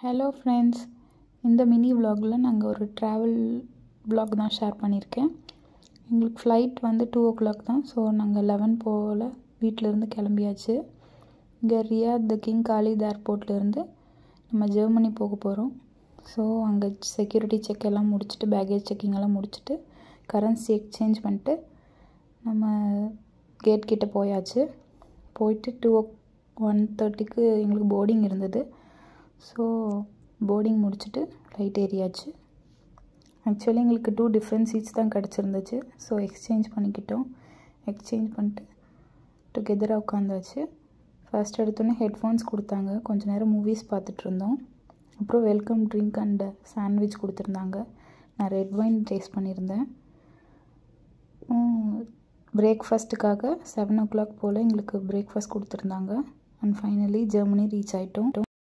hello friends இந்த mini விலாகில் நாங்கள் ஒரு ட்ராவல் விலாக் தான் ஷேர் பண்ணியிருக்கேன் எங்களுக்கு ஃப்ளைட் வந்து டூ ஓ கிளாக் தான் ஸோ நாங்கள் லெவன் போல் வீட்டிலேருந்து கிளம்பியாச்சு இங்கே ரியாத் த கிங் காலித் ஏர்போர்ட்லேருந்து நம்ம ஜெர்மனி போக போகிறோம் ஸோ அங்கே செக்யூரிட்டி செக் எல்லாம் முடிச்சுட்டு பேகேஜ் செக்கிங் எல்லாம் முடிச்சுட்டு கரன்சி எக்ஸ்சேஞ்ச் பண்ணிட்டு நம்ம கேட் கிட்ட போயாச்சு போயிட்டு டூ ஓ ஒன் தேர்ட்டிக்கு எங்களுக்கு போர்டிங் இருந்தது ஸோ போர்டிங் முடிச்சுட்டு ஃப்ளைட் ஏறியாச்சு ஆக்சுவலி எங்களுக்கு டூ டிஃப்ரெண்ட் சீட்ஸ் தான் கிடச்சிருந்துச்சு ஸோ எக்ஸ்சேஞ்ச் பண்ணிக்கிட்டோம் எக்ஸ்சேஞ்ச் பண்ணிட்டு டுகெதராக உட்காந்தாச்சு ஃபர்ஸ்ட் எடுத்தோன்னே ஹெட்ஃபோன்ஸ் கொடுத்தாங்க கொஞ்ச நேரம் மூவிஸ் பார்த்துட்டு இருந்தோம் அப்புறம் வெல்கம் ட்ரிங்க் அண்ட் சாண்ட்விச் கொடுத்துருந்தாங்க நான் ரெட் வைன் டேஸ்ட் பண்ணியிருந்தேன் பிரேக்ஃபாஸ்ட்டுக்காக செவன் ஓ கிளாக் போல் எங்களுக்கு பிரேக்ஃபாஸ்ட் கொடுத்துருந்தாங்க அண்ட் ஃபைனலி ஜெர்மனி ரீச் ஆகிட்டோம்